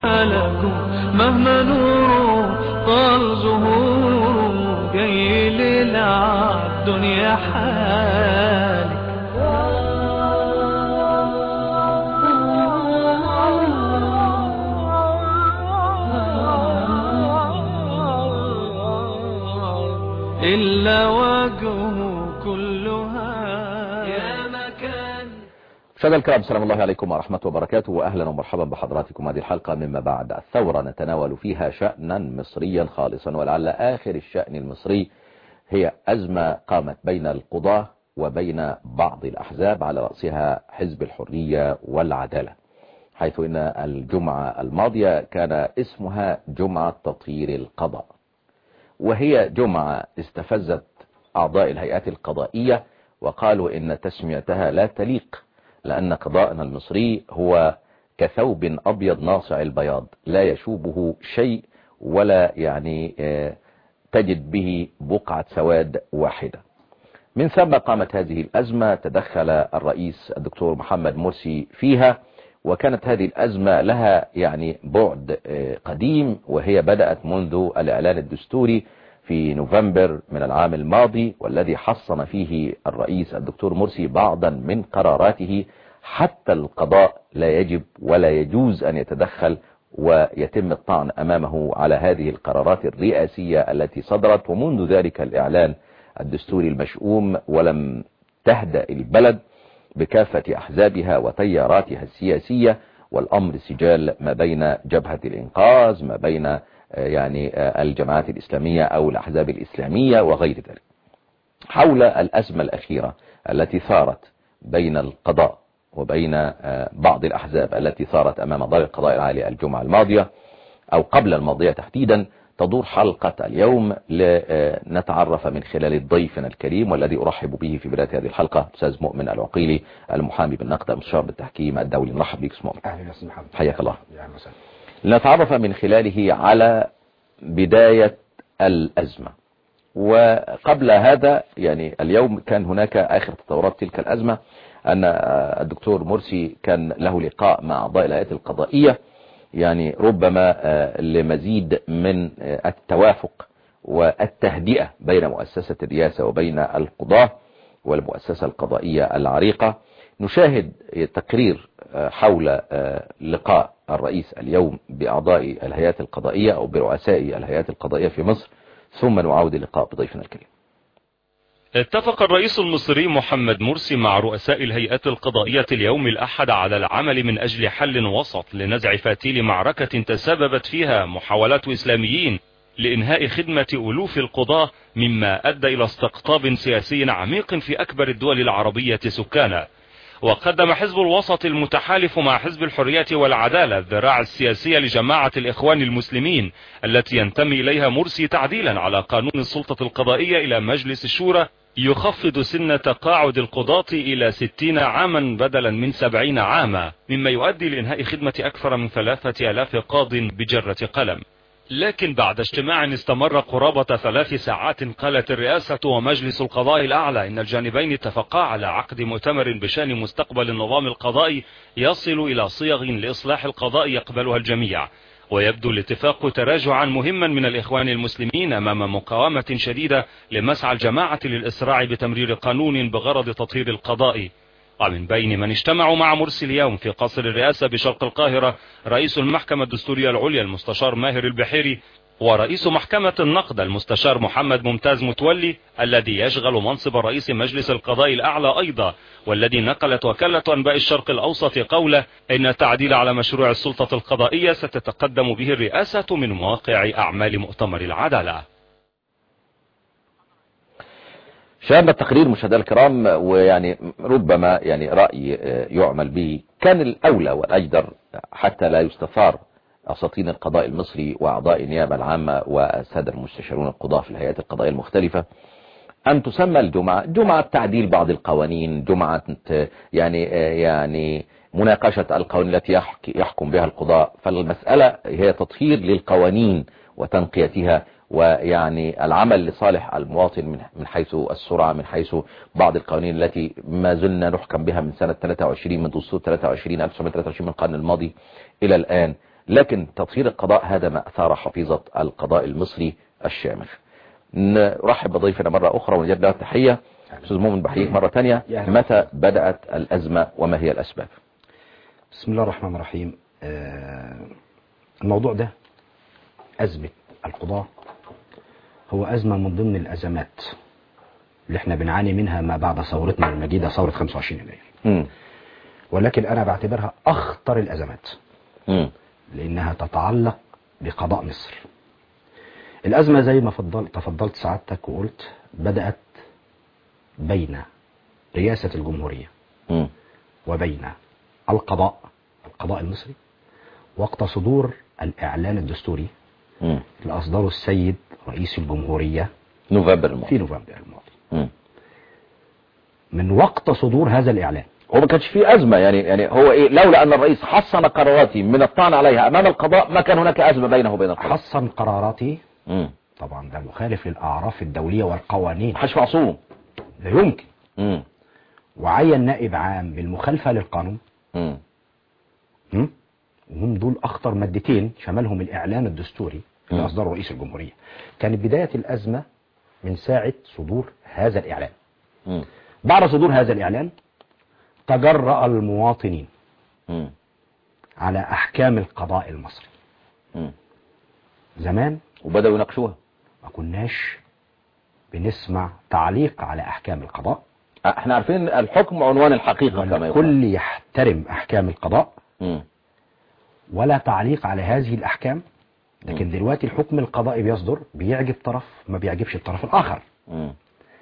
لكم مهما نور طال زهور جاي لنا الدنيا حالك إلا وجهه كلها يا مكان مشاهدينا الكرام السلام الله عليكم ورحمة وبركاته وأهلا ومرحبا بحضراتكم هذه الحلقة مما بعد الثورة نتناول فيها شأنا مصريا خالصا ولعل آخر الشأن المصري هي أزمة قامت بين القضاة وبين بعض الأحزاب على رأسها حزب الحرية والعدالة حيث إن الجمعة الماضية كان اسمها جمعة تطهير القضاء وهي جمعة استفزت أعضاء الهيئات القضائية وقالوا إن تسميتها لا تليق لأن قضاءنا المصري هو كثوب أبيض ناصع البياض لا يشوبه شيء ولا يعني تجد به بقعة سواد واحدة من ثم قامت هذه الأزمة تدخل الرئيس الدكتور محمد مرسي فيها وكانت هذه الأزمة لها يعني بعد قديم وهي بدأت منذ الإعلان الدستوري في نوفمبر من العام الماضي والذي حصن فيه الرئيس الدكتور مرسي بعضا من قراراته حتى القضاء لا يجب ولا يجوز أن يتدخل ويتم الطعن أمامه على هذه القرارات الرئاسية التي صدرت ومنذ ذلك الإعلان الدستوري المشؤوم ولم تهدأ البلد بكافة أحزابها وتياراتها السياسية والأمر سجال ما بين جبهة الإنقاذ ما بين يعني الجماعات الإسلامية أو الأحزاب الإسلامية وغير ذلك حول الأزمة الأخيرة التي ثارت بين القضاء وبين بعض الأحزاب التي ثارت أمام دار القضاء العالي الجمعة الماضية أو قبل الماضية تحديدا تدور حلقة اليوم لنتعرف من خلال ضيفنا الكريم والذي أرحب به في بداية هذه الحلقة أستاذ مؤمن العقيلي المحامي بالنقد المستشار بالتحكيم الدولي نرحب بك مؤمن أهلا وسهلا محمد حياك الله يا أهلا وسهلا لنتعرف من خلاله على بداية الأزمة وقبل هذا يعني اليوم كان هناك آخر تطورات تلك الأزمة أن الدكتور مرسي كان له لقاء مع أعضاء الهيئات القضائية يعني ربما لمزيد من التوافق والتهدئة بين مؤسسة الرئاسة وبين القضاة والمؤسسة القضائية العريقة نشاهد تقرير حول لقاء الرئيس اليوم بأعضاء الهيئات القضائية أو برؤساء الهيئات القضائية في مصر ثم نعود اللقاء بضيفنا الكريم اتفق الرئيس المصري محمد مرسي مع رؤساء الهيئات القضائية اليوم الأحد على العمل من أجل حل وسط لنزع فتيل معركة تسببت فيها محاولات إسلاميين لإنهاء خدمة ألوف القضاة مما أدى إلى استقطاب سياسي عميق في أكبر الدول العربية سكانا وقدم حزب الوسط المتحالف مع حزب الحرية والعدالة الذراع السياسية لجماعة الإخوان المسلمين التي ينتمي إليها مرسي تعديلا على قانون السلطة القضائية إلى مجلس الشورى يخفض سن تقاعد القضاة إلى ستين عاما بدلا من سبعين عاما مما يؤدي لإنهاء خدمة أكثر من ثلاثة ألاف قاض بجرة قلم لكن بعد اجتماع استمر قرابة ثلاث ساعات قالت الرئاسة ومجلس القضاء الأعلى إن الجانبين اتفقا على عقد مؤتمر بشان مستقبل النظام القضائي يصل إلى صيغ لإصلاح القضاء يقبلها الجميع ويبدو الاتفاق تراجعا مهما من الإخوان المسلمين أمام مقاومة شديدة لمسعى الجماعة للإسراع بتمرير قانون بغرض تطهير القضاء ومن بين من اجتمعوا مع مرسي اليوم في قصر الرئاسة بشرق القاهرة رئيس المحكمة الدستورية العليا المستشار ماهر البحيري ورئيس محكمة النقد المستشار محمد ممتاز متولي الذي يشغل منصب رئيس مجلس القضاء الأعلى أيضا والذي نقلت وكالة أنباء الشرق الأوسط قوله إن التعديل على مشروع السلطة القضائية ستتقدم به الرئاسة من مواقع أعمال مؤتمر العدالة شاهدنا التقرير مشاهدينا الكرام ويعني ربما يعني رأي يعمل به كان الأولى والأجدر حتى لا يستثار أساطين القضاء المصري وأعضاء النيابة العامة والسادة المستشارون القضاة في الهيئات القضائية المختلفة أن تسمى الجمعة جمعة تعديل بعض القوانين جمعة يعني يعني مناقشة القوانين التي يحكم بها القضاء فالمسألة هي تطهير للقوانين وتنقيتها ويعني العمل لصالح المواطن من حيث السرعة من حيث بعض القوانين التي ما زلنا نحكم بها من سنة 23 من دستور 23 1923 من القرن الماضي إلى الآن لكن تطهير القضاء هذا ما أثار حفيظة القضاء المصري الشامخ نرحب بضيفنا مرة أخرى ونجد له التحية أستاذ مؤمن بحييك مرة ثانية يا أهلا. متى بدأت الأزمة وما هي الأسباب بسم الله الرحمن الرحيم آه، الموضوع ده أزمة القضاء هو أزمة من ضمن الأزمات اللي احنا بنعاني منها ما بعد ثورتنا المجيدة ثورة 25 يناير مم. ولكن أنا بعتبرها أخطر الأزمات مم. لأنها تتعلق بقضاء مصر الأزمة زي ما فضل تفضلت سعادتك وقلت بدأت بين رئاسة الجمهورية مم. وبين القضاء القضاء المصري وقت صدور الإعلان الدستوري مم. اللي أصدره السيد رئيس الجمهورية نوفمبر الماضي في نوفمبر الماضي مم. من وقت صدور هذا الإعلان هو ما كانش فيه أزمة يعني يعني هو إيه لولا أن الرئيس حصن قراراتي من الطعن عليها أمام القضاء ما كان هناك أزمة بينه وبين القضاء حصن قراراته مم. طبعا ده مخالف للأعراف الدولية والقوانين محدش معصوم لا يمكن مم. وعين نائب عام بالمخالفة للقانون مم. م? وهم دول أخطر مادتين شملهم الإعلان الدستوري اللي مم. أصدره رئيس الجمهورية كانت بداية الأزمة من ساعة صدور هذا الإعلان مم. بعد صدور هذا الإعلان تجرأ المواطنين مم. على أحكام القضاء المصري مم. زمان وبدأوا يناقشوها ما كناش بنسمع تعليق على أحكام القضاء احنا عارفين الحكم عنوان الحقيقة كما يقول والكل يحترم أحكام القضاء مم. ولا تعليق على هذه الأحكام لكن دلوقتي الحكم القضائي بيصدر بيعجب طرف ما بيعجبش الطرف الآخر مم.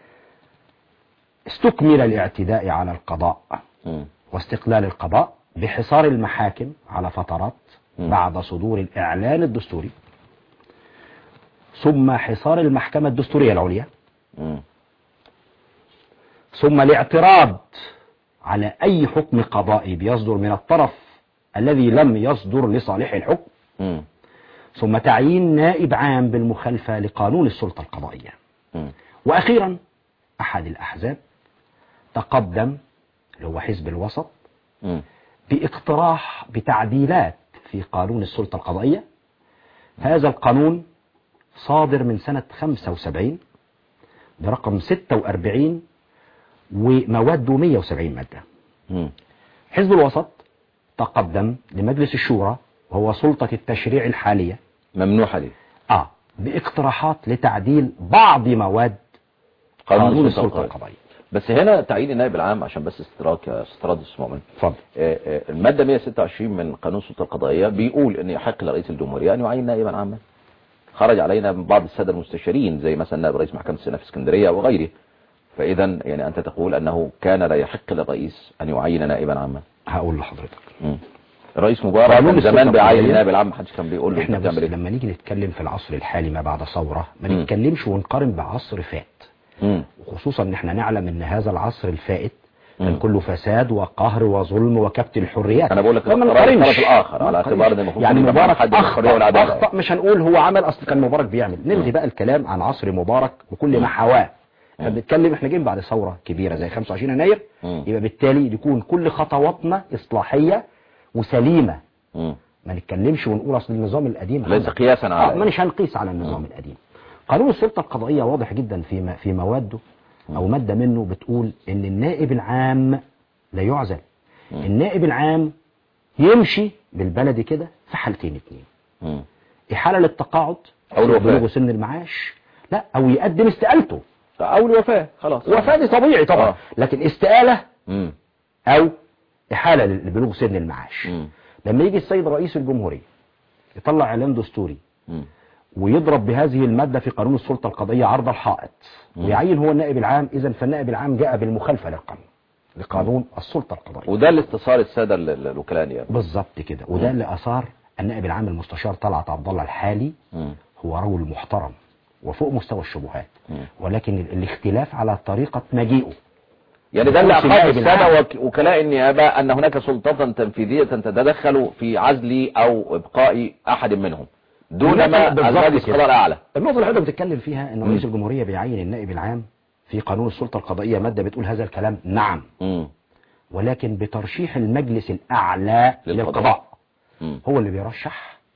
استكمل الاعتداء على القضاء مم. واستقلال القضاء بحصار المحاكم على فترات مم. بعد صدور الإعلان الدستوري ثم حصار المحكمة الدستورية العليا مم. ثم الاعتراض على أي حكم قضائي بيصدر من الطرف الذي لم يصدر لصالح الحكم مم. ثم تعيين نائب عام بالمخالفة لقانون السلطة القضائية مم. وأخيرا أحد الأحزاب تقدم اللي هو حزب الوسط مم. باقتراح بتعديلات في قانون السلطة القضائية هذا القانون صادر من سنة 75 برقم 46 ومواده 170 مادة مم. حزب الوسط تقدم لمجلس الشورى وهو سلطة التشريع الحالية ممنوحة دي آه باقتراحات لتعديل بعض مواد قانون السلطة القضائية بس هنا تعيين النائب العام عشان بس استدراك يا استراد المؤمن اتفضل آه، آه، المادة 126 من قانون السلطة القضائية بيقول ان يحق لرئيس الجمهورية ان يعين نائبا عاما خرج علينا من بعض السادة المستشارين زي مثلا نائب رئيس محكمة السنة في اسكندرية وغيره فاذا يعني انت تقول انه كان لا يحق للرئيس ان يعين نائبا عاما هقول لحضرتك مم. الرئيس مبارك قانون كان زمان السلطة بيعين القضائية. النائب العام محدش كان بيقول له احنا انت بس بتعمل ايه لما نيجي نتكلم في العصر الحالي ما بعد ثورة ما مم. نتكلمش ونقارن بعصر فات مم. وخصوصا ان احنا نعلم ان هذا العصر الفائت مم. كان كله فساد وقهر وظلم وكبت الحريات انا بقول لك فما اختراع نقارنش. الطرف الآخر، ما على نقارنش. اعتبار إن المفروض يعني يبقى مبارك حد الحرية والعدالة. اخطا اخطا مش هنقول هو عمل اصل كان مبارك بيعمل نلغي بقى الكلام عن عصر مبارك بكل ما حواه احنا بنتكلم احنا جايين بعد ثوره كبيره زي 25 يناير مم. يبقى بالتالي يكون كل خطواتنا اصلاحيه وسليمه مم. ما نتكلمش ونقول اصل النظام القديم ليس عمل. قياسا آه على مانيش هنقيس على النظام القديم قانون السلطه القضائيه واضح جدا في م- في مواده او ماده منه بتقول ان النائب العام لا يعزل النائب العام يمشي بالبلدي كده في حالتين اتنين مم. احاله للتقاعد أو الوفاة. بلوغ سن المعاش لا او يقدم استقالته او الوفاة خلاص وفاه دي طبيعي طبعا آه. لكن استقاله مم. او احاله لبلوغ سن المعاش مم. لما يجي السيد رئيس الجمهوريه يطلع اعلان دستوري مم. ويضرب بهذه المادة في قانون السلطة القضائية عرض الحائط ويعين هو النائب العام إذا فالنائب العام جاء بالمخالفة للقانون لقانون السلطة القضائية وده اللي اتصال السادة ال- ال- الوكلاء يعني بالظبط كده وده اللي أثار النائب العام المستشار طلعت عبد الله الحالي مم. هو رجل محترم وفوق مستوى الشبهات مم. ولكن ال- الاختلاف على طريقة مجيئه يعني ده اللي يكون أخاف نائب السادة العام. وك- وكلاء النيابة أن هناك سلطة تنفيذية تتدخل في عزل أو إبقاء أحد منهم دون ما بالظبط المجلس كده. القضاء الأعلى النقطة اللي حضرتك بتتكلم فيها ان رئيس الجمهورية بيعين النائب العام في قانون السلطة القضائية مادة بتقول هذا الكلام نعم مم. ولكن بترشيح المجلس الأعلى للقضاء. للقضاء مم. هو اللي بيرشح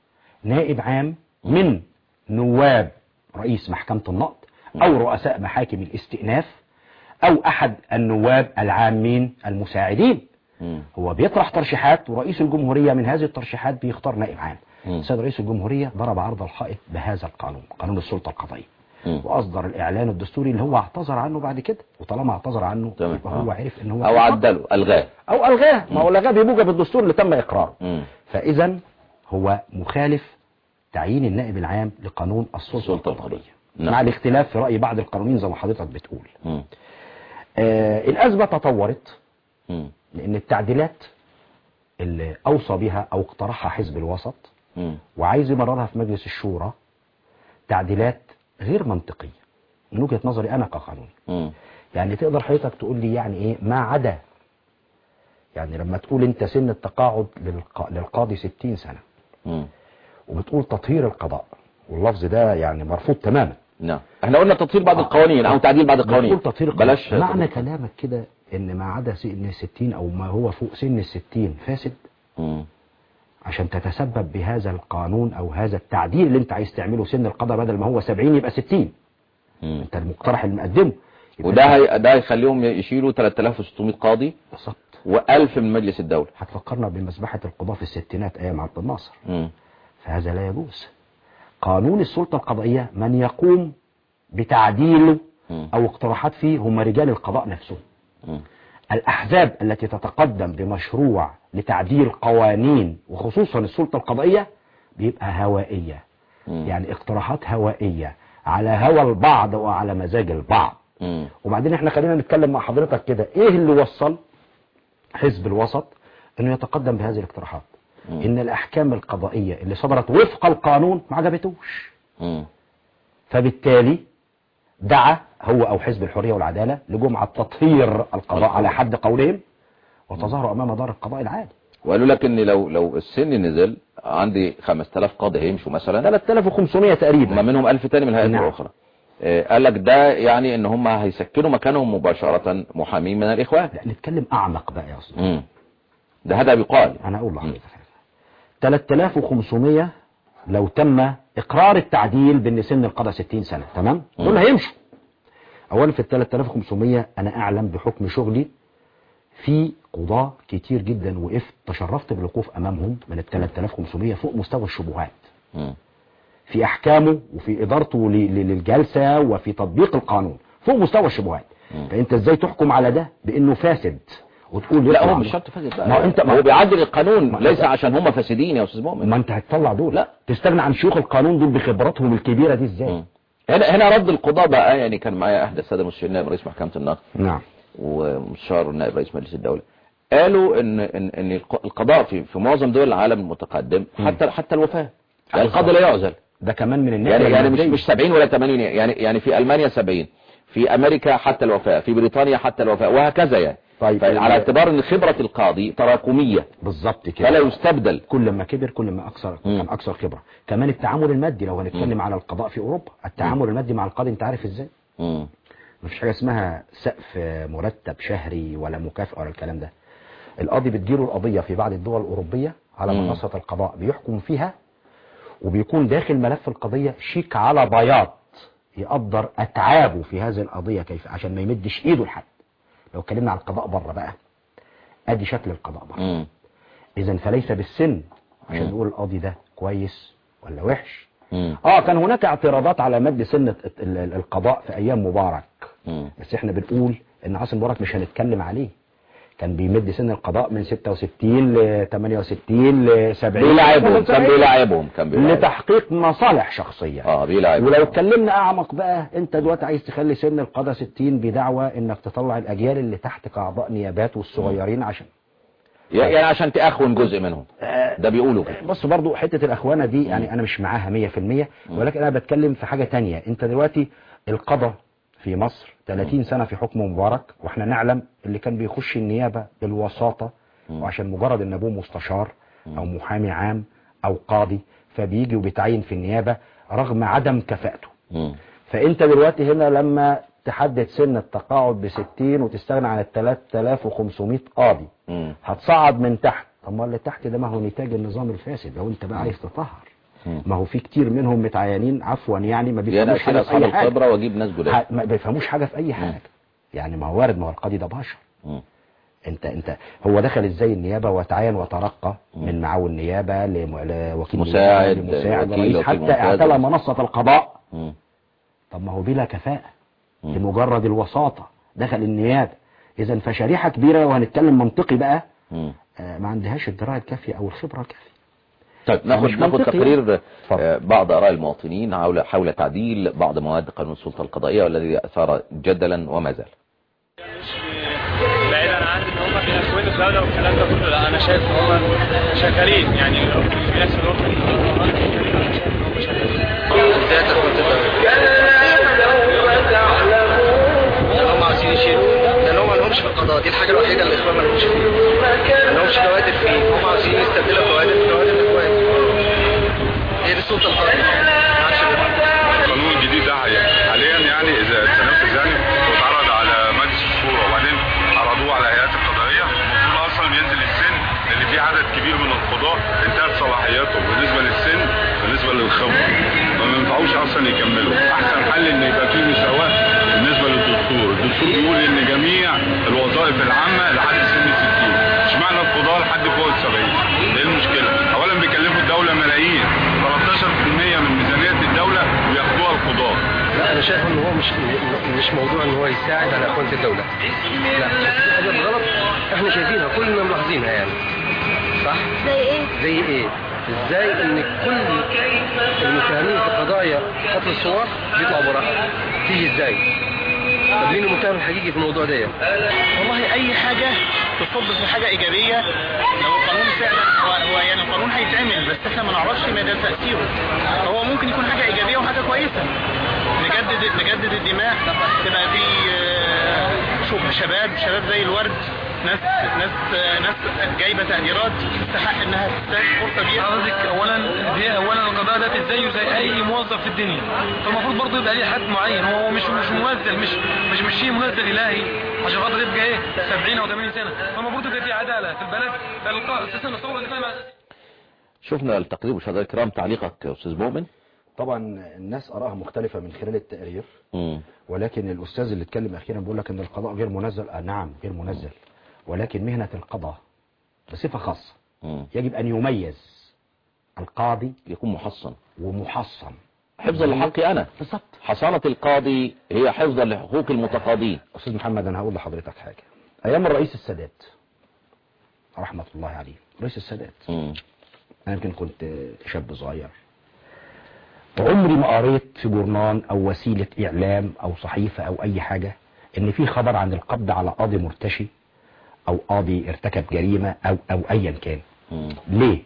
نائب عام من نواب رئيس محكمة النقض او رؤساء محاكم الاستئناف او احد النواب العامين المساعدين مم. هو بيطرح ترشيحات ورئيس الجمهورية من هذه الترشيحات بيختار نائب عام مم. السيد رئيس الجمهورية ضرب عرض الحائط بهذا القانون قانون السلطة القضائية مم. واصدر الاعلان الدستوري اللي هو اعتذر عنه بعد كده وطالما اعتذر عنه تمام. يبقى هو آه. عرف ان هو او عدله الغاه او الغاه ما هو الغاه بموجب الدستور اللي تم اقراره مم. فاذا هو مخالف تعيين النائب العام لقانون السلطة السلطة القضائية نعم. مع الاختلاف في رأي بعض القانونيين زي ما حضرتك بتقول مم. آه الأزمة تطورت مم. لأن التعديلات اللي أوصى بها أو اقترحها حزب الوسط مم. وعايز يمررها في مجلس الشورى تعديلات غير منطقية من وجهة نظري أنا كقانوني مم. يعني تقدر حضرتك تقول لي يعني إيه ما عدا يعني لما تقول أنت سن التقاعد للق... للقاضي 60 سنة مم. وبتقول تطهير القضاء واللفظ ده يعني مرفوض تماما نعم احنا قلنا تطهير بعض القوانين او تعديل بعض القوانين بتقول تطهير القضاء بلاش معنى كلامك كده ان ما عدا سن الستين او ما هو فوق سن الستين فاسد مم. عشان تتسبب بهذا القانون او هذا التعديل اللي انت عايز تعمله سن القضاء بدل ما هو 70 يبقى 60 مم. انت المقترح اللي مقدمه يبقى وده هي... ده هيخليهم يشيلوا 3600 قاضي بالظبط و1000 من مجلس الدولة هتفكرنا بمذبحة القضاة في الستينات ايام عبد الناصر مم. فهذا لا يجوز قانون السلطة القضائية من يقوم بتعديله مم. او اقتراحات فيه هم رجال القضاء نفسهم مم. الأحزاب التي تتقدم بمشروع لتعديل قوانين وخصوصا السلطة القضائية بيبقى هوائية مم. يعني اقتراحات هوائية على هوى البعض وعلى مزاج البعض مم. وبعدين احنا خلينا نتكلم مع حضرتك كده ايه اللي وصل حزب الوسط انه يتقدم بهذه الاقتراحات مم. ان الاحكام القضائية اللي صدرت وفق القانون ما عجبتوش مم. فبالتالي دعا هو او حزب الحرية والعدالة لجمعة تطهير القضاء على حد قولهم وتظاهروا امام دار القضاء العالي وقالوا لك ان لو لو السن نزل عندي 5000 قاضي هيمشوا مثلا 3500 ما تقريبا منهم 1000 تاني من الهيئات نعم. الاخرى آه، قال لك ده يعني ان هم هيسكنوا مكانهم مباشرة محامين من الاخوان لا نتكلم اعمق بقى يا استاذ مم. ده هذا بيقال انا اقول لحضرتك حاجة. 3500 لو تم اقرار التعديل بان سن القضاء 60 سنة تمام مم. دول هيمشوا اولا في ال 3500 انا اعلم بحكم شغلي في قضاة كتير جدا وقفت تشرفت بالوقوف امامهم من ال 3500 فوق مستوى الشبهات مم. في احكامه وفي ادارته ل- ل- للجلسة وفي تطبيق القانون فوق مستوى الشبهات مم. فانت ازاي تحكم على ده بانه فاسد وتقول لا يطلع هو مش من- شرط فاسد بقى ما هو انت هو بيعدل القانون ما- ليس عشان هم فاسدين يا استاذ مؤمن ما انت هتطلع دول لا. تستغنى عن شيوخ القانون دول بخبراتهم الكبيرة دي ازاي مم. هنا هنا رد القضاء بقى يعني كان معايا احد الساده المستشارين نائب رئيس محكمه النقد نعم ومستشار نائب رئيس مجلس الدوله قالوا ان ان ان الق- القضاء في في معظم دول العالم المتقدم حتى حتى الوفاه يعني القاضي لا يعزل ده كمان من الناحية يعني يعني مش المادية. مش 70 ولا 80 يعني يعني في المانيا 70 في امريكا حتى الوفاه في بريطانيا حتى الوفاه وهكذا يعني طيب على ال- اعتبار ان خبره القاضي تراكميه بالظبط كده فلا يستبدل كل ما كبر كل ما اكثر مم. كان اكثر خبرة كمان التعامل المادي لو هنتكلم على القضاء في اوروبا التعامل المادي مع القاضي انت عارف ازاي مم. مفيش حاجة اسمها سقف مرتب شهري ولا مكافأة ولا الكلام ده القاضي بتجيله القضية في بعض الدول الأوروبية على مم. منصة القضاء بيحكم فيها وبيكون داخل ملف القضية شيك على بياض يقدر أتعابه في هذه القضية كيف عشان ما يمدش إيده لحد لو اتكلمنا على القضاء بره بقى ادي شكل القضاء بره مم. اذا فليس بالسن عشان مم. نقول القاضي ده كويس ولا وحش مم. اه كان هناك اعتراضات على مد سن ال- ال- القضاء في ايام مبارك مم. بس احنا بنقول ان عاصم مبارك مش هنتكلم عليه كان بيمد سن القضاء من 66 ل 68 ل 70 بيلاعبهم كان بيلاعبهم كان بيلاعبهم لتحقيق مصالح شخصية اه بيلاعبهم ولو اتكلمنا اعمق بقى انت دلوقتي عايز تخلي سن القضاء 60 بدعوى انك تطلع الاجيال اللي تحت كاعضاء نيابات والصغيرين عشان يعني عشان تأخون جزء منهم ده بيقولوا كده بص برضو حتة الأخوانة دي يعني أنا مش معاها 100% ولكن أنا بتكلم في حاجة تانية أنت دلوقتي القضاء في مصر 30 سنة في حكم مبارك وإحنا نعلم اللي كان بيخش النيابة بالوساطة وعشان مجرد إن أبوه مستشار أو محامي عام أو قاضي فبيجي وبيتعين في النيابة رغم عدم كفاءته مم. فأنت دلوقتي هنا لما تحدد سن التقاعد ب 60 وتستغنى عن ال 3500 قاضي مم. هتصعد من تحت طب ما اللي تحت ده ما هو نتاج النظام الفاسد لو انت بقى عايز تطهر مم. ما هو في كتير منهم متعينين عفوا يعني ما يعني بيفهموش أشيل حاجه في أصحاب اي حاجه الخبرة وأجيب ناس جداد ح- ما بيفهموش حاجه في اي حاجه يعني ما هو وارد ما هو القاضي ده بشر مم. انت انت هو دخل ازاي النيابه وتعين وترقى من معاون نيابه لم- لوكيل مساعد، نيابة، لمساعد وكيل، رئيس وكيل حتى ممتاز. اعتلى منصه القضاء مم. طب ما هو بلا كفاءه مم. لمجرد الوساطه دخل النيابه اذا فشريحه كبيره وهنتكلم منطقي بقى مم. آه، ما عندهاش الدرايه الكافيه او الخبره الكافيه طيب ناخد مش ناخد منطقي تقرير اتفضل. آه، بعض آراء المواطنين حول حول تعديل بعض مواد قانون السلطة القضائية والذي أثار جدلا وما زال بعيدا عن ان هم بيكونوا الدوله والكلام ده كله لا انا شايف ان هم شغالين يعني في ناس في الوطن دي انا شايف ان هم شغالين ازاي تكون هم عايزين يشيلوا لان هم ما لهمش في القضاء دي الحاجه الوحيده اللي الاخوان ما لهمش فيها ما لهمش كوادر فيه هم عايزين يستبدلوا كوادر بكوادر الاخوان هي دي السلطه القضائيه ما عادش غيرها. القانون الجديد ده هي- حاليا يعني اذا تنفذ يعني واتعرض على مجلس الشورى وبعدين عرضوه على الهيئات القضائيه المفروض اصلا ينزل السن لان في عدد كبير من القضاة انتهت صلاحياتهم بالنسبه للسن بالنسبه للخبره فما ينفعوش اصلا يكملوا احسن حل ان يبقى في مساواه بالنسبه للدستور الدستور بيقول ان جميع الوظائف العامه لحد سن 60 اشمعنى القضاه لحد فوق ال 70 ايه المشكله اولا بيكلفوا الدوله ملايين 13% من ميزانيه الدوله بياخدوها القضاه لا انا شايف ان هو مش مش موضوع ان هو يساعد على اخوانة الدولة لا في حاجات غلط احنا شايفينها كلنا ملاحظينها يعني صح زي ايه؟ زي ايه ازاي ان كل المتهمين في قضايا قتل الصور بيطلعوا براءة تيجي ازاي طب مين المتهم الحقيقي في الموضوع ده والله اي حاجة تصب في حاجة ايجابية لو القانون فعلا هو, هو يعني القانون هيتعمل بس احنا ما نعرفش مدى تأثيره هو ممكن يكون حاجة ايجابية وحاجة كويسة نجدد نجدد الدماء تبقى في آه، شوف شباب شباب زي الورد ناس ناس آه، ناس جايبه تقديرات تستحق انها تستاهل الفرصه دي حضرتك اولا دي اولا القضاء ده زيه زي اي موظف في الدنيا فالمفروض برضه يبقى ليه حد معين هو مش مش منزل مش مش مش شيء منزل الهي عشان خاطر يبقى ايه 70 او 80 سنه فالمفروض يبقى في عداله في البلد فالقاء اساسا الثوره اللي فيها شفنا التقرير مشاهدينا الكرام تعليقك يا أستاذ مؤمن طبعا الناس ارائها مختلفه من خلال التقرير مم. ولكن الاستاذ اللي اتكلم اخيرا بيقول لك ان القضاء غير منزل آه نعم غير منزل ولكن مهنه القضاء بصفه خاصه مم. يجب ان يميز القاضي يكون محصن ومحصن حفظا لحقي أنا بالظبط حصانة القاضي هي حفظا لحقوق المتقاضين استاذ محمد انا هقول لحضرتك حاجه ايام الرئيس السادات رحمه الله عليه رئيس السادات مم. انا يمكن كنت شاب صغير عمري ما قريت في جورنال او وسيله اعلام او صحيفه او اي حاجه ان في خبر عن القبض على قاضي مرتشي او قاضي ارتكب جريمه او او ايا كان مم. ليه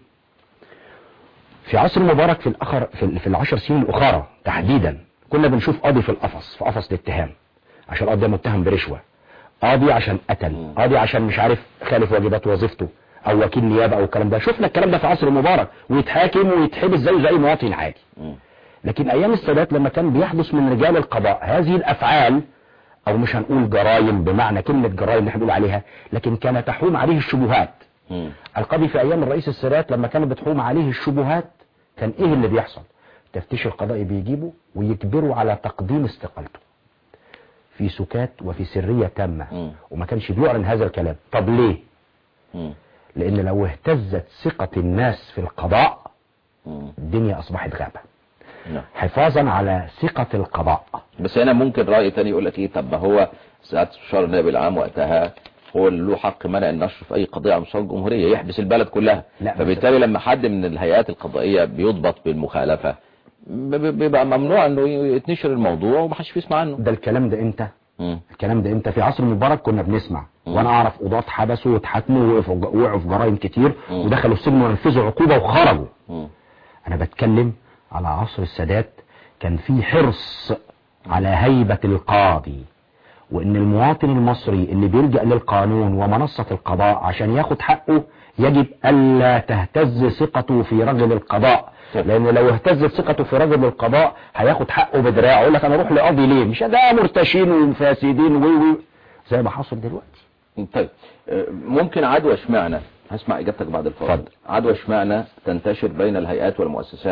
في عصر مبارك في الاخر في, ال- في العشر سنين الاخرى تحديدا كنا بنشوف قاضي في القفص في قفص الاتهام عشان القاضي ده متهم برشوه قاضي عشان قتل قاضي عشان مش عارف خالف واجبات وظيفته او وكيل نيابه او الكلام ده شفنا الكلام ده في عصر مبارك ويتحاكم ويتحبس زيه زي اي مواطن عادي مم. لكن ايام السادات لما كان بيحدث من رجال القضاء هذه الافعال او مش هنقول جرائم بمعنى كلمه جرائم اللي احنا بنقول عليها لكن كان تحوم عليه الشبهات مم. القاضي في ايام الرئيس السادات لما كانت بتحوم عليه الشبهات كان ايه اللي بيحصل تفتيش القضائي بيجيبه ويجبره على تقديم استقالته في سكات وفي سرية مم. تامة وما كانش بيعلن هذا الكلام طب ليه مم. لان لو اهتزت ثقة الناس في القضاء مم. الدنيا اصبحت غابة نعم. حفاظا على ثقة القضاء بس هنا ممكن رأي تاني يقول لك ايه طب ما هو ساعات استشار النائب العام وقتها هو اللي له حق منع النشر في اي قضية على مستوى الجمهورية يحبس البلد كلها لا، بس- فبالتالي لما حد من الهيئات القضائية بيضبط بالمخالفة ب- ب- بيبقى ممنوع انه يتنشر الموضوع ومحدش بيسمع عنه ده الكلام ده امتى مم. الكلام ده امتى في عصر مبارك كنا بنسمع وانا اعرف قضاة حبسوا واتحاكموا ووقفوا وقعوا في جرائم كتير مم. ودخلوا السجن ونفذوا عقوبة وخرجوا مم. انا بتكلم على عصر السادات كان في حرص على هيبة القاضي وان المواطن المصري اللي بيلجأ للقانون ومنصة القضاء عشان ياخد حقه يجب الا تهتز ثقته في رجل القضاء لان لو اهتزت ثقته في رجل القضاء هياخد حقه بدراعه يقول لك انا اروح لقاضي ليه مش ده مرتشين وفاسدين وي وي زي ما حصل دلوقتي طيب آه، ممكن عدوى اشمعنى هسمع اجابتك بعد الفاصل اتفضل. عدوى اشمعنى تنتشر بين الهيئات والمؤسسات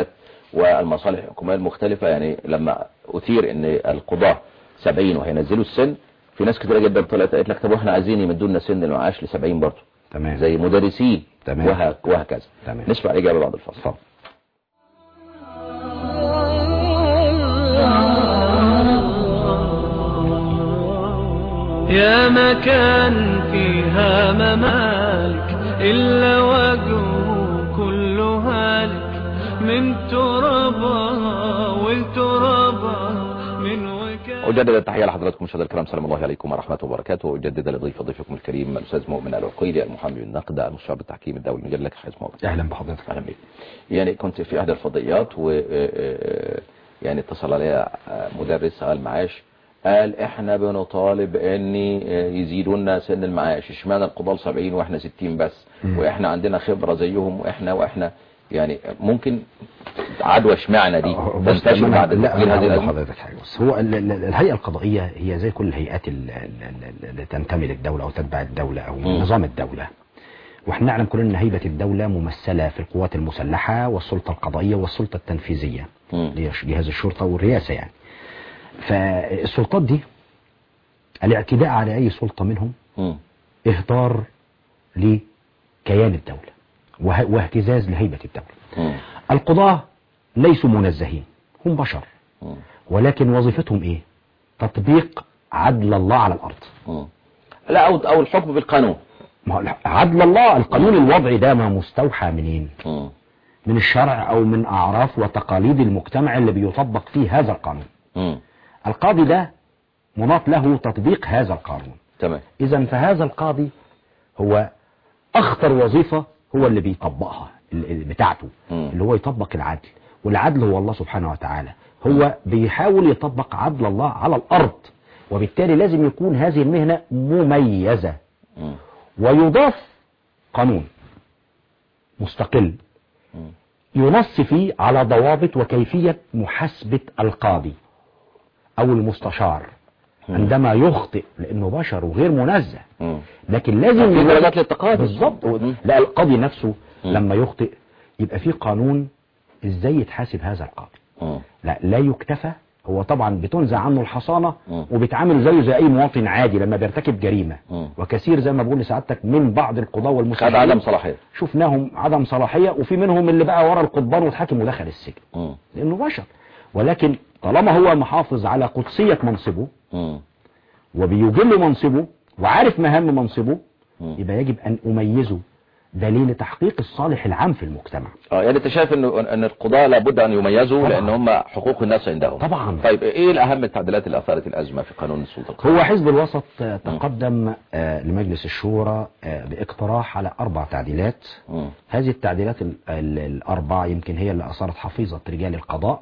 والمصالح الحكومية المختلفة يعني لما أثير ان القضاة 70 وهينزلوا السن في ناس كتيرة جدا طلعت قالت لك طب واحنا عايزين يمدوا لنا سن المعاش ل 70 برضه تمام زي مدرسين تمام. وه- وهكذا تمام. نسمع الإجابة بعد الفصل اتفضل. يا مكان فيها ممالك إلا وجهه كل هالك من ترابها والترابها من وكالة أجدد التحية لحضراتكم مشاهدينا الكرام السلام الله عليكم ورحمة الله وبركاته وأجدد لضيف ضيفكم الكريم الأستاذ مؤمن العقيلي المحامي النقد المستشار بالتحكيم الدولي مجل لك حيث مؤمن اهلا بحضرتك أهلا بك يعني كنت في أحد الفضائيات و آه، آه، يعني اتصل عليا آه، مدرس على المعاش قال احنا بنطالب ان آه، يزيدوا لنا سن المعاش اشمعنى القضاة 70 واحنا 60 بس مم. واحنا عندنا خبرة زيهم واحنا واحنا يعني ممكن عدوى اشمعنى دي بص تنتشر أنا- بعد لا تسجيل أنا هذه هقول الأزمة لحضرتك حاجه بس هو ال- ال- الهيئه القضائيه هي زي كل الهيئات ال- ال- ال- اللي تنتمي للدوله او تتبع الدوله او مم. نظام الدوله واحنا نعلم كلنا ان هيبه الدوله ممثله في القوات المسلحه والسلطه القضائيه والسلطه التنفيذيه مم. اللي هي جهاز الشرطه والرئاسه يعني فالسلطات دي الاعتداء على اي سلطه منهم مم. اهدار لكيان الدوله وه- واهتزاز لهيبه الدوله مم. القضاة ليسوا منزهين هم بشر مم. ولكن وظيفتهم ايه تطبيق عدل الله على الارض مم. لا او او الحكم بالقانون ما هو عدل الله القانون الوضعي ده ما مستوحى منين مم. من الشرع او من اعراف وتقاليد المجتمع اللي بيطبق فيه هذا القانون مم. القاضي ده مناط له تطبيق هذا القانون تمام اذا فهذا القاضي هو اخطر وظيفة هو اللي بيطبقها ال- ال- بتاعته مم. اللي هو يطبق العدل والعدل هو الله سبحانه وتعالى هو بيحاول يطبق عدل الله على الارض وبالتالي لازم يكون هذه المهنة مميزة مم. ويضاف قانون مستقل مم. ينص فيه على ضوابط وكيفية محاسبة القاضي او المستشار عندما يخطئ لانه بشر وغير منزه مم. لكن لازم في يبقى- درجات للتقاضي. بالظبط مم. لا القاضي نفسه مم. لما يخطئ يبقى في قانون ازاي يتحاسب هذا القاضي مم. لا لا يكتفى هو طبعا بتنزع عنه الحصانة مم. وبيتعامل زيه زي اي مواطن عادي لما بيرتكب جريمة مم. وكثير زي ما بقول لسعادتك من بعض القضاة خد والمستشارين عدم صلاحية شفناهم عدم صلاحية وفي منهم اللي بقى ورا القضبان واتحاكم ودخل السجن مم. لانه بشر ولكن طالما هو محافظ على قدسية منصبه مم. وبيجل منصبه وعارف مهام منصبه مم. يبقى يجب أن أميزه دليل تحقيق الصالح العام في المجتمع اه يعني انت شايف ان ان القضاة لابد ان يميزوا طبعا. لان هم حقوق الناس عندهم طبعا. طيب ايه الاهم التعديلات اللي اثارت الازمة في قانون السلطة القضائية هو حزب الوسط آه، تقدم آه، لمجلس الشورى آه، باقتراح على أربع تعديلات مم. هذه التعديلات ال- ال- الأربع يمكن هي اللي أثارت حفيظة رجال القضاء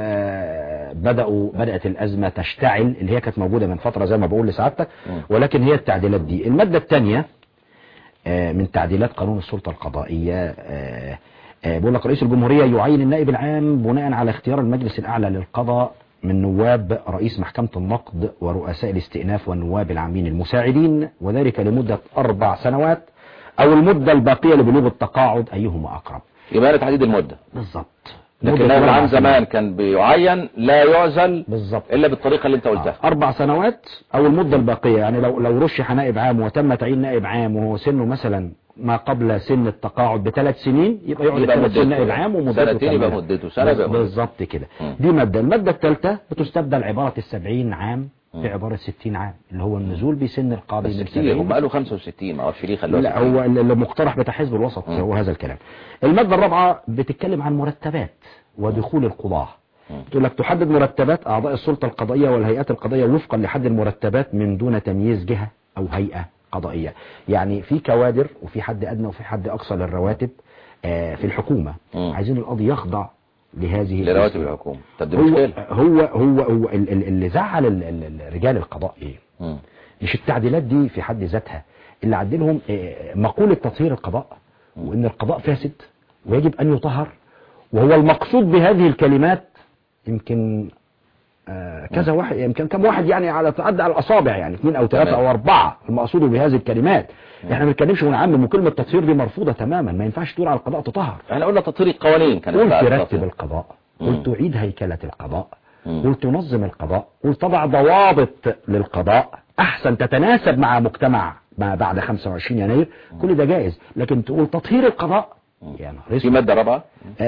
وبدأوا بدأت الأزمة تشتعل اللي هي كانت موجودة من فترة زي ما بقول لسعادتك مم. ولكن هي التعديلات دي المادة الثانية آه، من تعديلات قانون السلطة القضائية آه، آه، بيقول لك رئيس الجمهورية يعين النائب العام بناء على اختيار المجلس الأعلى للقضاء من نواب رئيس محكمة النقد ورؤساء الاستئناف والنواب العامين المساعدين وذلك لمدة أربع سنوات أو المدة الباقية لبلوغ التقاعد أيهما أقرب يبقى تحديد المدة بالظبط لكن مدة النائب أربع العام سنوات. زمان كان بيعين لا يعزل بالظبط الا بالطريقة اللي انت قلتها أربع سنوات أو المدة الباقية يعني لو لو رشح نائب عام وتم تعيين نائب عام وهو سنه مثلا ما قبل سن التقاعد بثلاث سنين يبقى يقعد يبقى ثلاث مدته سنين نائب عام ومدته سنتين يبقى كاملة. مدته سنة يبقى مدته. بالظبط كده مم. دي مادة المادة الثالثة بتستبدل عبارة السبعين عام مم. بعبارة ستين عام اللي هو النزول بسن القاضي بس من كتير 70 هم قالوا 65 ما اعرفش ليه خلوها لا 60. هو المقترح بتاع حزب الوسط مم. هو هذا الكلام المادة الرابعة بتتكلم عن مرتبات ودخول القضاة مم. تقول لك تحدد مرتبات أعضاء السلطة القضائية والهيئات القضائية وفقا لحد المرتبات من دون تمييز جهة أو هيئة قضائية يعني في كوادر وفي حد أدنى وفي حد أقصى للرواتب آه، في الحكومة مم. عايزين القاضي يخضع لهذه لرواتب الأسباب. الحكومة طب دي هو مشكلة هو هو, هو ال- ال- اللي زعل ال- ال- ال- رجال القضاء ايه مم. مش التعديلات دي في حد ذاتها اللي عدلهم آه، مقولة تطهير القضاء وان القضاء فاسد ويجب ان يطهر وهو المقصود بهذه الكلمات يمكن آه، كذا واحد يمكن كم واحد يعني على تعدى على الاصابع يعني اثنين او ثلاثه تمام. او اربعه المقصود بهذه الكلمات احنا ما بنتكلمش ونعمم وكلمه تطهير دي مرفوضه تماما ما ينفعش تقول على القضاء تطهر احنا قلنا تطهير القوانين كانت قلت بقى رتب التطهير. القضاء قلت عيد هيكلة القضاء مم. قلت نظم القضاء قلت تضع ضوابط للقضاء احسن تتناسب مع مجتمع ما بعد 25 يناير كل ده جائز لكن تقول تطهير القضاء يا نهار في اسود. مادة رابعة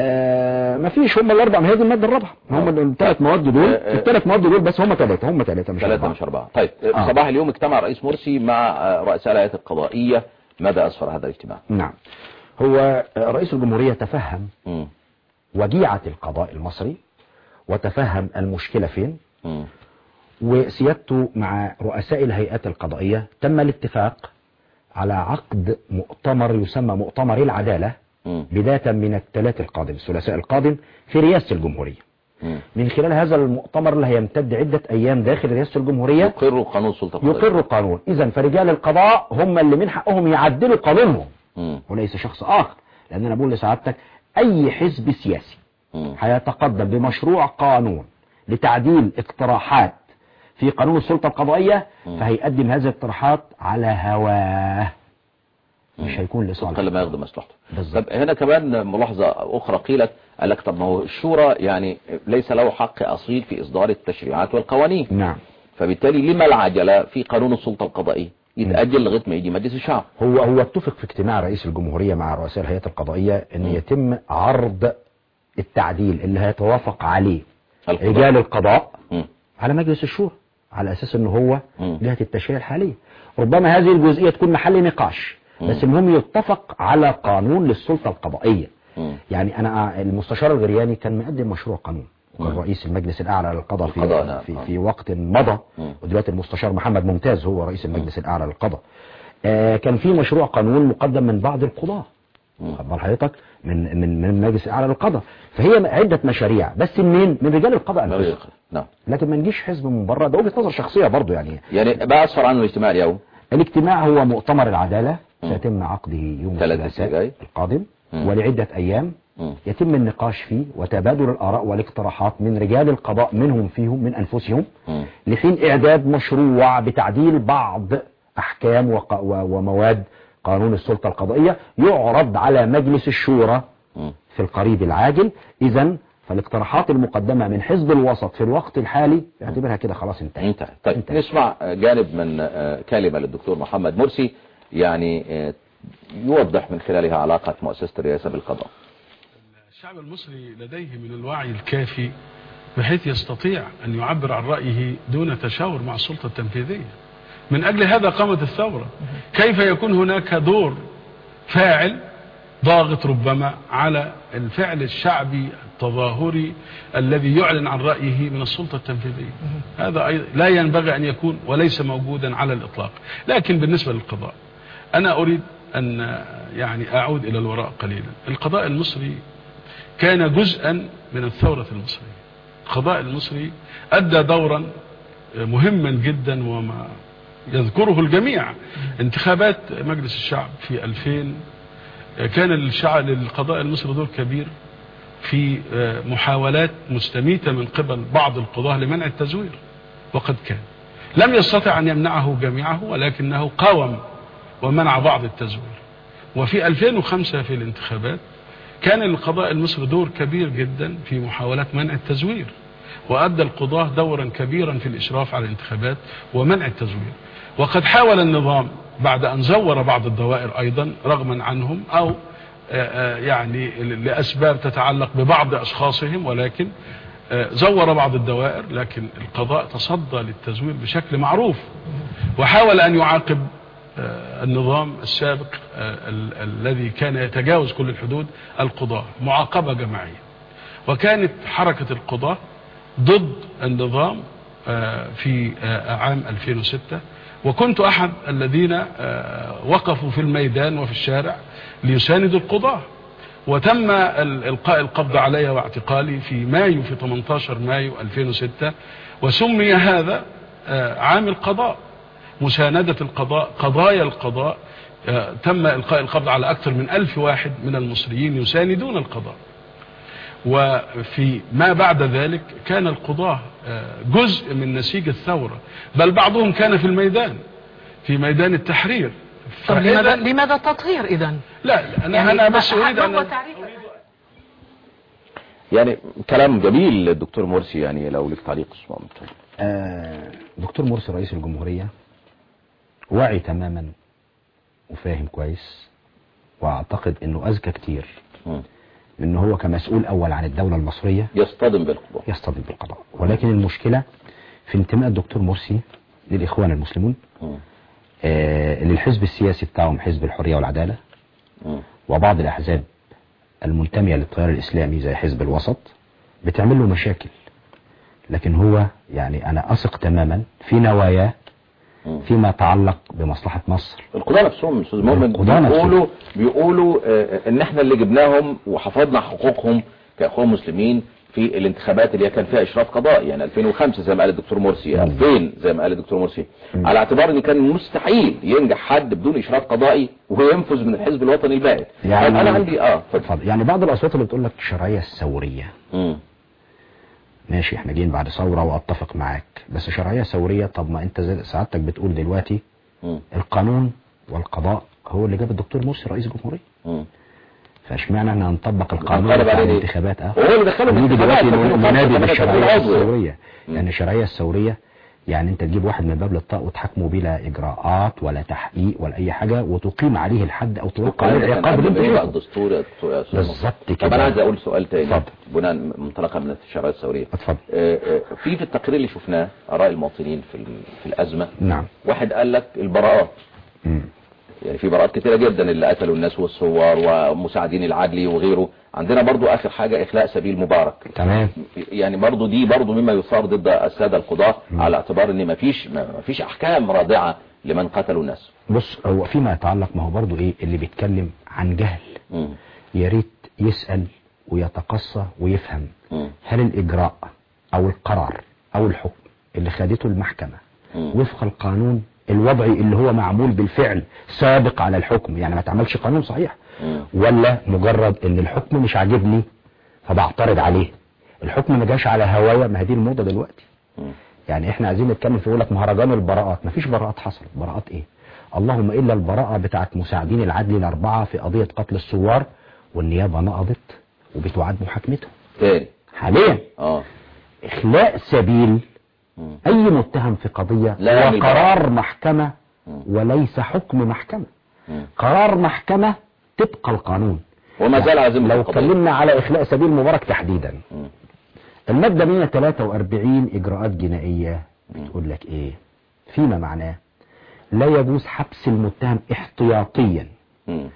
آه ما فيش هم الاربع ما هي دي الماده الرابعه هم الثلاث مواد دول آه، آه. الثلاث مواد دول بس هم ثلاثه هم ثلاثه مش ثلاثة اربعه مش أربعة طيب آه. صباح اليوم اجتمع الرئيس مرسي مع آه، رؤساء الهيئات القضائية ماذا أسفر هذا الاجتماع نعم هو آه، رئيس الجمهوريه تفهم مم. وجيعه القضاء المصري وتفهم المشكله فين مم. وسيادته مع رؤساء الهيئات القضائية تم الاتفاق على عقد مؤتمر يسمى مؤتمر العدالة مم. بداية من الثلاث القادم الثلاثاء القادم في رئاسة الجمهورية مم. من خلال هذا المؤتمر اللي هيمتد عدة أيام داخل رئاسة الجمهورية يقر قانون السلطة القضائية يقر قانون إذا فرجال القضاء هم اللي من حقهم يعدلوا قانونهم مم. وليس شخص آخر لأن أنا بقول لسعادتك أي حزب سياسي مم. هيتقدم بمشروع قانون لتعديل اقتراحات في قانون السلطة القضائية فهيقدم هذه الاقتراحات على هواه مش هيكون لصالح طبقا لما يخدم مصلحته بالظبط. طب هنا كمان ملاحظة أخرى قيلت قال لك طب ما هو الشورى يعني ليس له حق أصيل في إصدار التشريعات والقوانين نعم فبالتالي لما العجلة في قانون السلطة القضائية يتأجل لغاية ما يجي مجلس الشعب هو هو اتفق في اجتماع رئيس الجمهورية مع رؤساء الهيئات القضائية ان يتم عرض التعديل اللي هيتوافق عليه القضاء. رجال القضاء مم. على مجلس الشورى على اساس ان هو مم. جهة التشريع الحالية ربما هذه الجزئية تكون محل نقاش بس المهم يتفق على قانون للسلطة القضائية مم. يعني انا المستشار الغرياني كان مقدم مشروع قانون وكان رئيس المجلس الاعلى للقضاء في القضاء، نعم. في, آه. في وقت مضى مم. ودلوقتي المستشار محمد ممتاز هو رئيس المجلس الاعلى للقضاء آه كان في مشروع قانون مقدم من بعض القضاة مم. خد بال حضرتك من من من المجلس الاعلى للقضاء فهي عده مشاريع بس منين من رجال القضاء انفسهم نعم لكن ما نجيش حزب من بره ده وجهه نظر شخصيه برضو يعني يعني ما أسفر عنه الاجتماع اليوم الاجتماع هو مؤتمر العداله مم. سيتم عقده يوم ثلاثة الثلاثاء جاي. القادم مم. ولعده ايام مم. يتم النقاش فيه وتبادل الآراء والاقتراحات من رجال القضاء منهم فيهم من أنفسهم مم. لحين إعداد مشروع بتعديل بعض أحكام وق- و- ومواد قانون السلطة القضائية يعرض على مجلس الشورى مم. في القريب العاجل إذا فالاقتراحات المقدمة من حزب الوسط في الوقت الحالي اعتبرها كده خلاص انتهت انتهى طيب انتهى. نسمع جانب من آه، كلمة للدكتور محمد مرسي يعني آه، يوضح من خلالها علاقة مؤسسة الرئاسة بالقضاء الشعب المصري لديه من الوعي الكافي بحيث يستطيع أن يعبر عن رأيه دون تشاور مع السلطة التنفيذية من أجل هذا قامت الثورة كيف يكون هناك دور فاعل ضاغط ربما على الفعل الشعبي التظاهري الذي يعلن عن رأيه من السلطة التنفيذية هذا أيضا لا ينبغي أن يكون وليس موجودا على الإطلاق لكن بالنسبة للقضاء أنا أريد أن يعني أعود إلى الوراء قليلا القضاء المصري كان جزءا من الثورة المصرية القضاء المصري أدى دورا مهما جدا وما يذكره الجميع انتخابات مجلس الشعب في 2000 كان للشعب للقضاء المصري دور كبير في محاولات مستميتة من قبل بعض القضاة لمنع التزوير وقد كان لم يستطع أن يمنعه جميعه ولكنه قاوم ومنع بعض التزوير وفي 2005 في الانتخابات كان للقضاء المصري دور كبير جدا في محاولات منع التزوير وأدى القضاة دورا كبيرا في الإشراف على الانتخابات ومنع التزوير وقد حاول النظام بعد أن زور بعض الدوائر أيضا رغما عنهم أو آه، آه، يعني لأسباب تتعلق ببعض أشخاصهم ولكن آه، زور بعض الدوائر لكن القضاء تصدى للتزوير بشكل معروف وحاول أن يعاقب آه، النظام السابق آه، ال- الذي كان يتجاوز كل الحدود القضاة معاقبة جماعية وكانت حركة القضاة ضد النظام آه، في آه، عام 2006 وكنت أحد الذين آه، وقفوا في الميدان وفي الشارع ليساندوا القضاة وتم ال- إلقاء القبض علي واعتقالي في مايو في 18 مايو 2006 وسمي هذا آه، عام القضاء مساندة القضاء قضايا القضاء آه، تم إلقاء القبض على أكثر من ألف واحد من المصريين يساندون القضاء وفي ما بعد ذلك كان القضاة آه، جزء من نسيج الثورة بل بعضهم كان في الميدان في ميدان التحرير طب فإذا- لماذا لماذا تطهير اذا لا لا، أنا يعني أنا بس ما- أريد ما أن هو تعريف يعني كلام جميل الدكتور مرسي يعني لو لك تعليق اسمه آه، دكتور مرسي رئيس الجمهورية واعي تماما وفاهم كويس واعتقد انه اذكى كتير مم. ان هو كمسؤول اول عن الدولة المصرية يصطدم بالقضاء يصطدم بالقضاء ولكن المشكلة في انتماء الدكتور مرسي للاخوان المسلمون مم. آه، للحزب السياسي بتاعهم حزب الحرية والعدالة مم. وبعض الأحزاب المنتمية للتيار الإسلامي زي حزب الوسط بتعمل له مشاكل لكن هو يعني أنا أثق تماما في نواياه مم. فيما يتعلق بمصلحة مصر القضاة نفسهم استاذ مؤمن القضاة نفسهم. بيقولوا بيقولوا آه، ان احنا اللي جبناهم وحفظنا حقوقهم كاخوان مسلمين في الانتخابات اللي هي كان فيها اشراف قضائي يعني 2005 زي ما قال الدكتور مرسي 2000 زي ما قال الدكتور مرسي على اعتبار ان كان مستحيل ينجح حد بدون اشراف قضائي وينفذ من الحزب الوطني البائد يعني- طيب انا عندي اه اتفضل. اتفضل يعني بعض الأصوات اللي بتقول لك الشرعية الثورية مم. ماشي احنا جايين بعد ثورة واتفق معاك بس شرعية ثورية طب ما انت زي سعادتك بتقول دلوقتي مم. القانون والقضاء هو اللي جاب الدكتور مرسي رئيس الجمهورية مم. فاشمعنى احنا نطبق القانون هنقلب بتاع عليه ليه؟ الانتخابات اه وهو اللي دخله ونيجي الانتخابات دلوقتي في 2005 ننادي كمان بالشرعية كان عضو. الثورية مم. لان الشرعية الثورية يعني انت تجيب واحد من باب للطاق وتحاكمه بلا اجراءات ولا تحقيق ولا اي حاجة وتقيم عليه الحد او توقع عليه القانون العقاب اللي انت قبل ما يبقى شايفه الدستور يا دكتور- يا أستاذ بالظبط مصطفى. كده. طب انا عايز اقول سؤال تاني اتفضل. بناء منطلقا من الشرعيه الثوريه اتفضل آه، آه، في في التقرير اللي شفناه اراء المواطنين في ال- في الازمه نعم واحد قال لك البراءات مم. يعني في براءات كتيره جدا اللي قتلوا الناس والثوار ومساعدين العدلي وغيره عندنا برضو اخر حاجه اخلاء سبيل مبارك تمام يعني برضو دي برضو مما يثار ضد الساده القضاه على اعتبار ان مفيش مفيش احكام رادعه لمن قتلوا الناس بص هو فيما يتعلق ما هو برضو ايه اللي بيتكلم عن جهل مم. يا ريت يسأل ويتقصى ويفهم مم. هل الإجراء أو القرار أو الحكم اللي خدته المحكمة مم. وفق القانون الوضعي اللي هو معمول بالفعل سابق على الحكم يعني ما تعملش قانون صحيح مم. ولا مجرد ان الحكم مش عاجبني فبعترض عليه الحكم ما جاش على هوايا ما هي دي الموضة دلوقتي مم. يعني احنا عايزين نتكلم في يقول لك مهرجان البراءات مفيش براءات حصلت براءات ايه اللهم الا البراءة بتاعت مساعدين العدل الاربعة في قضية قتل الثوار والنيابة نقضت وبتعاد محاكمتهم تاني حاليا اه اخلاء سبيل مم. اي متهم في قضية لا هو يعني قرار محكمة مم. وليس حكم محكمة مم. قرار محكمة طبق القانون وما زال عازم لو القضية. اتكلمنا على اخلاء سبيل مبارك تحديدا مم. المادة 143 اجراءات جنائية بتقول لك ايه فيما معناه لا يجوز حبس المتهم احتياطيا مم.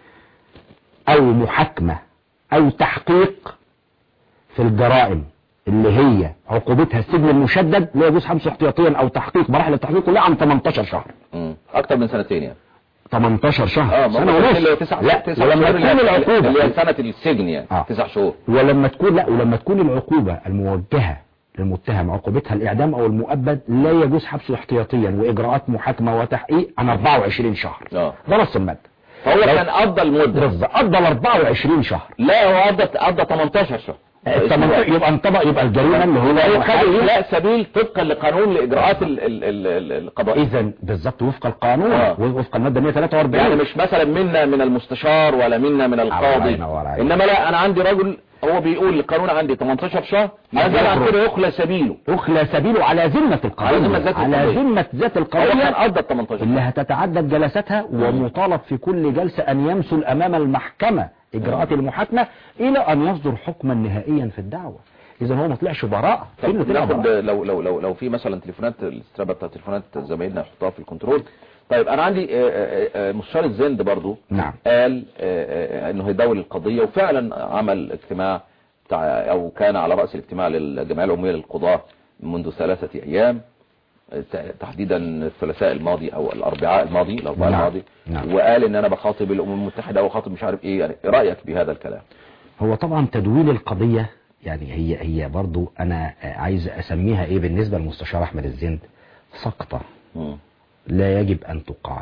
او محاكمة او تحقيق في الجرائم اللي هي عقوبتها السجن المشدد لا يجوز حبسه احتياطيا او تحقيق مراحل التحقيق كلها عن 18 شهر مم. اكتر من سنتين يعني 18 شهر اه سنة ممكن اللي هي ونص تسع لا تسع ولما شهور اللي تكون هي- العقوبة اللي هي سنة السجن يعني آه. تسع شهور ولما تكون لا ولما تكون العقوبة الموجهة للمتهم عقوبتها الإعدام أو المؤبد لا يجوز حبسه احتياطيا وإجراءات محاكمة وتحقيق عن 24 شهر اه ده نص المادة فهو لو- كان قضى المدة بالظبط قضى ال 24 شهر لا هو قضى قضى 18 شهر التمن- يبقى انطبق يبقى الجريمة اللي هو هو خد إخلاء سبيل طبقا لقانون الإجراءات ال- ال- ال- ال- القضائية إذا بالظبط وفق القانون آه. وفق المادة 143 يعني مش مثلا منا من المستشار ولا منا من الله القاضي ينور عليك. انما لا انا عندي رجل هو بيقول القانون عندي 18 شهر ما زال عن كده يخلى سبيله يخلى سبيله على ذمة القضية على ذمة ذات على القضية. ذمة ذات هو كان القضية قضى ال 18 اللي شهر هتتعدد جلساتها ومطالب في كل جلسة أن يمثل أمام المحكمة إجراءات المحاكمة إلى أن يصدر حكما نهائيا في الدعوة إذا هو ما طلعش براءة فين اللي طب طلع ناخد براءة لو لو لو لو في مثلا تليفونات الاسترابه بتاعت تليفونات زمايلنا يحطوها في الكنترول طيب انا عندي آه، آه، آه، مستشار الزند برضو نعم قال آه، آه، انه هيداول القضيه وفعلا عمل اجتماع بتاع او كان على راس الاجتماع للجمعيه العموميه للقضاه منذ ثلاثه ايام آه، تحديدا الثلاثاء الماضي او الاربعاء الماضي الاربعاء نعم. الماضي نعم. وقال ان انا بخاطب الامم المتحده وخاطب مش عارف ايه يعني إيه رايك بهذا الكلام هو طبعا تدويل القضية يعني هي هي برضو أنا عايز أسميها إيه بالنسبة للمستشار أحمد الزند سقطة مم. لا يجب أن تقال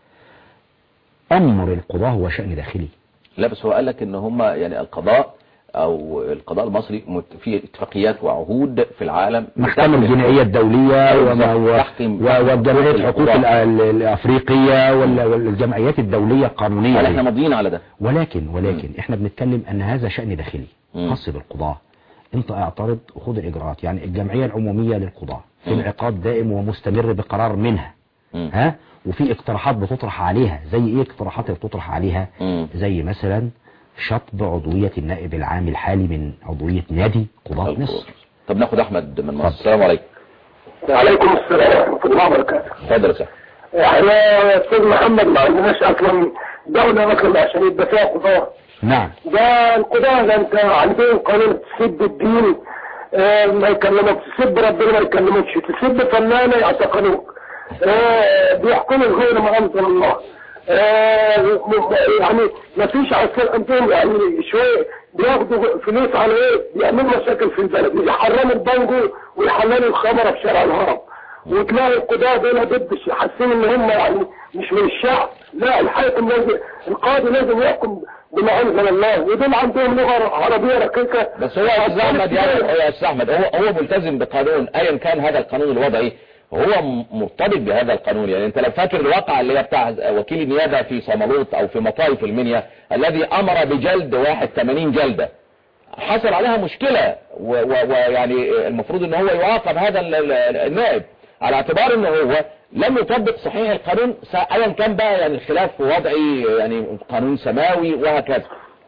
أمر القضاء هو شأن داخلي لا بس هو قال لك ان هم يعني القضاء او القضاء المصري مت- في اتفاقيات وعهود في العالم المحكمة بتحكم- الجنائية الدولية أيوة وما بالظبط. و- تحكم- و- وجمعية تحكم حقوق القضاء. ال- ال- الأفريقية وال- والجمعيات الدولية القانونية قال دي. احنا ماضيين على ده ولكن ولكن احنا بنتكلم ان هذا شأن داخلي مم. خاص بالقضاء انت اعترض وخد الاجراءات يعني الجمعيه العموميه للقضاه في انعقاد دائم ومستمر بقرار منها مم. ها وفي اقتراحات بتطرح عليها زي ايه اقتراحات اللي بتطرح عليها مم. زي مثلا شطب عضوية النائب العام الحالي من عضوية نادي قضاة مصر طب ناخد احمد من مصر السلام عليكم وعليكم السلام ورحمة الله وبركاته اتفضل يا صاحبي احنا يا استاذ محمد ما عندناش اصلا دولة مثلا عشان يبقى فيها قضاة نعم ده القضاة ده انت عندهم قانون تسب الدين اه ما يكلمك تسب ربنا ما يكلمكش تسب فنانة يعتقلوك اه بيحكموا غير ما انزل الله اه م- يعني ما فيش عسكر عندهم يعني شوية بياخدوا فلوس على ايه بيعملوا مشاكل في البلد يحرموا البانجو ويحللوا الخمرة في شارع الهرم وتلاقي القضاة دول ضد حاسين ان هم يعني مش من الشعب لا الحاكم لازم القاضي لازم يحكم بما انزل الله ودول عندهم لغة عربية رقيقة بس هو يا استاذ احمد يعني هو يا استاذ احمد هو هو ملتزم بقانون ايا كان هذا القانون الوضعي هو م- مرتبط بهذا القانون يعني انت لو فاكر الواقع اللي هي بتاع وكيل النيابه في صمالوط او في مطاي في المنيا الذي امر بجلد واحد 80 جلده حصل عليها مشكله و- و- ويعني المفروض ان هو يعاقب هذا ال- ال- النائب على اعتبار ان هو لم يطبق صحيح القانون س- ايا كان بقى يعني الخلاف وضعي يعني قانون سماوي وهكذا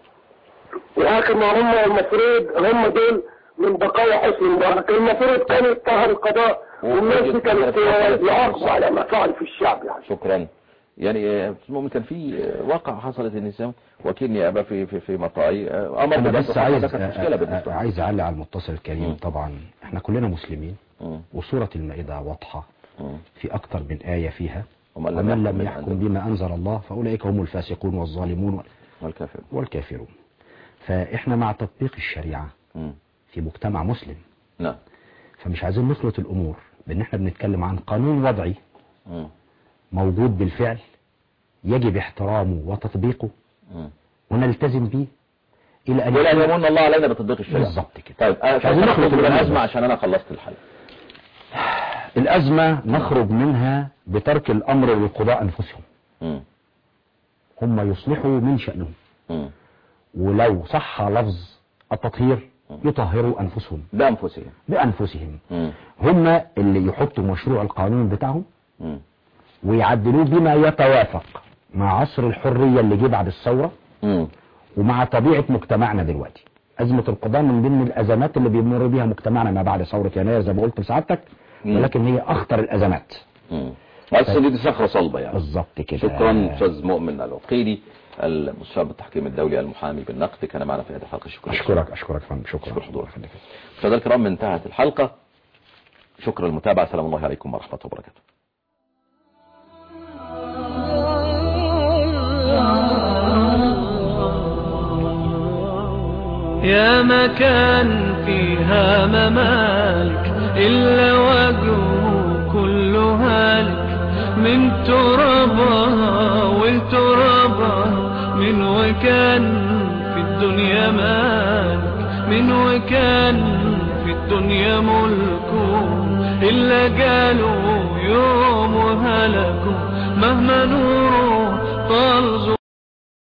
ولكن هم المفروض هم دول من بقايا حسن مبارك المفروض كانوا يتهم القضاء والناس دي كانت يعاقبوا على ما فعل في الشعب يعني شكرا يعني آه، أستاذ مؤمن كان في آه، واقع حصلت ان الانسان وكيل نيابه في في في مطاي آه، امر انا بجلد بس وحصل عايز ده كانت مشكله بالنسبه له. عايز اعلق على المتصل الكريم مم. طبعا احنا كلنا مسلمين مم. وسورة المائدة واضحة مم. في اكتر من آية فيها ومن لم ومن لم بما يحكم أنزل بما انزل الله فاولئك هم الفاسقون والظالمون والكافر والكافرون فاحنا مع تطبيق الشريعة مم. في مجتمع مسلم نعم فمش عايزين نخلط الامور بان احنا بنتكلم عن قانون وضعي مم. موجود بالفعل يجب احترامه وتطبيقه مم. ونلتزم به الى ان ولا يكون- يمن الله علينا بتطبيق الشريعه بالظبط كده طيب آه، عايزين خلينا نخرج نخرج من من الازمه الأزمة. عشان انا خلصت الحلقه الازمة نخرج منها بترك الامر للقضاء انفسهم مم. هم يصلحوا من شأنهم مم. ولو صح لفظ التطهير يطهروا انفسهم بانفسهم بانفسهم مم. هم اللي يحطوا مشروع القانون بتاعهم مم. ويعدلوه بما يتوافق مع عصر الحرية اللي جه بعد الثورة مم. ومع طبيعة مجتمعنا دلوقتي أزمة القضاء من ضمن الأزمات اللي بيمر بيها مجتمعنا ما بعد ثورة يناير زي ما قلت لسعادتك مم. ولكن هي أخطر الأزمات مم. بس دي صخره صلبه يعني بالظبط كده شكرا استاذ مؤمن العقيلي المستشار بالتحكيم الدولي المحامي بالنقد كان معنا في هذه الحلقه شكرا أشكرك أشكرك فندم شكرا شكرا حضورك مشاهدينا الكرام انتهت الحلقه شكرا المتابعه سلام الله عليكم ورحمه الله وبركاته يا مكان فيها ممالك إلا وجهه كل هالك من ترابها والترابها من وكان في الدنيا مالك من وكان في الدنيا ملكه إلا قالوا يوم هلكوا مهما نوره طال